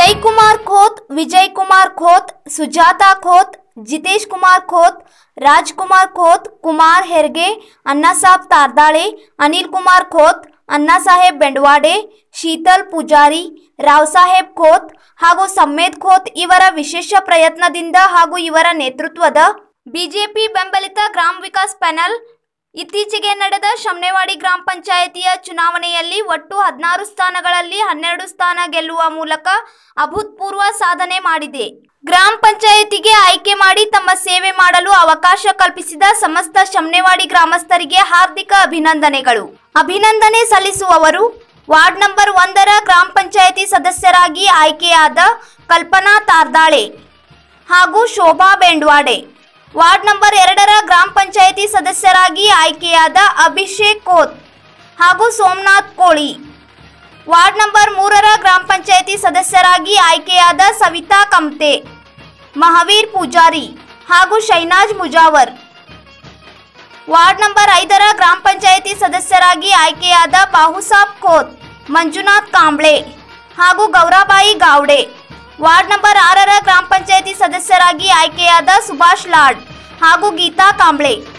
ಜೈಕುಮಾರ್ ಖೋತ್ ವಿಜಯ್ ಕುಮಾರ್ ಖೋತ್ ಸುಜಾತಾ ಖೋತ್ ಜಿತೇಶ್ ಕುಮಾರ್ ಖೋತ್ ರಾಜ್ಕುಮಾರ್ ಖೋತ್ ಕುಮಾರ್ ಹೆರ್ಗೆ ಅಣ್ಣಾಸಾಬ್ ತಾರ್ದಾಳೆ ಅನಿಲ್ ಕುಮಾರ್ ಖೋತ್ ಅಣ್ಣಾಸಾಹೇಬ್ ಬೆಂಡವಾಡೆ ಶೀತಲ್ ಪೂಜಾರಿ ರಾವ್ಸಾಹೇಬ್ ಖೋತ್ ಹಾಗೂ ಸಮ್ಮೇದ್ ಖೋತ್ ಇವರ ವಿಶೇಷ ಪ್ರಯತ್ನದಿಂದ ಹಾಗೂ ಇವರ ನೇತೃತ್ವದ ಬಿಜೆಪಿ ಬೆಂಬಲಿತ ಗ್ರಾಮ ವಿಕಾಸ್ ಪ್ಯಾನಲ್ ಇತ್ತೀಚೆಗೆ ನಡೆದ ಶಮ್ನೇವಾಡಿ ಗ್ರಾಮ ಪಂಚಾಯಿತಿಯ ಚುನಾವಣೆಯಲ್ಲಿ ಒಟ್ಟು ಹದಿನಾರು ಸ್ಥಾನಗಳಲ್ಲಿ ಹನ್ನೆರಡು ಸ್ಥಾನ ಗೆಲ್ಲುವ ಮೂಲಕ ಅಭೂತಪೂರ್ವ ಸಾಧನೆ ಮಾಡಿದೆ ಗ್ರಾಮ ಪಂಚಾಯಿತಿಗೆ ಆಯ್ಕೆ ಮಾಡಿ ತಮ್ಮ ಸೇವೆ ಮಾಡಲು ಅವಕಾಶ ಕಲ್ಪಿಸಿದ ಸಮಸ್ತ ಶಮ್ನೇವಾಡಿ ಗ್ರಾಮಸ್ಥರಿಗೆ ಹಾರ್ದಿಕ ಅಭಿನಂದನೆಗಳು ಅಭಿನಂದನೆ ಸಲ್ಲಿಸುವವರು ವಾರ್ಡ್ ನಂಬರ್ ಒಂದರ ಗ್ರಾಮ ಪಂಚಾಯಿತಿ ಸದಸ್ಯರಾಗಿ ಆಯ್ಕೆಯಾದ ಕಲ್ಪನಾ ತಾರ್ದಾಳೆ ಹಾಗೂ ಶೋಭಾ ಬೆಂಡ್ವಾಡೆ ವಾರ್ಡ್ ನಂಬರ್ ಎರಡರ ಗ್ರಾಮ ಪಂಚಾಯಿತಿ ಸದಸ್ಯರಾಗಿ ಆಯ್ಕೆಯಾದ ಅಭಿಷೇಕ್ ಕೋತ್ ಹಾಗೂ ಸೋಮನಾಥ್ ಕೋಳಿ ವಾರ್ಡ್ ನಂಬರ್ ಮೂರರ ಗ್ರಾಮ ಪಂಚಾಯಿತಿ ಸದಸ್ಯರಾಗಿ ಆಯ್ಕೆಯಾದ ಸವಿತಾ ಕಮ್ತೆ ಮಹಾವೀರ್ ಪೂಜಾರಿ ಹಾಗೂ ಶೈನಾಜ್ ಮುಜಾವರ್ ವಾರ್ಡ್ ನಂಬರ್ ಐದರ ಗ್ರಾಮ ಪಂಚಾಯಿತಿ ಸದಸ್ಯರಾಗಿ ಆಯ್ಕೆಯಾದ ಬಾಹುಸಾಬ್ ಖೋತ್ ಮಂಜುನಾಥ್ ಕಾಂಬ್ಳೆ ಹಾಗೂ ಗೌರಾಬಾಯಿ ಗಾವ್ಡೆ ವಾರ್ಡ್ ನಂಬರ್ ಆರರ ಗ್ರಾಮ ಪಂಚಾಯಿತಿ ಸದಸ್ಯರಾಗಿ ಆಯ್ಕೆಯಾದ ಸುಭಾಷ್ ಲಾಡ್ ಹಾಗೂ ಗೀತಾ ಕಾಂಬ್ಳೆ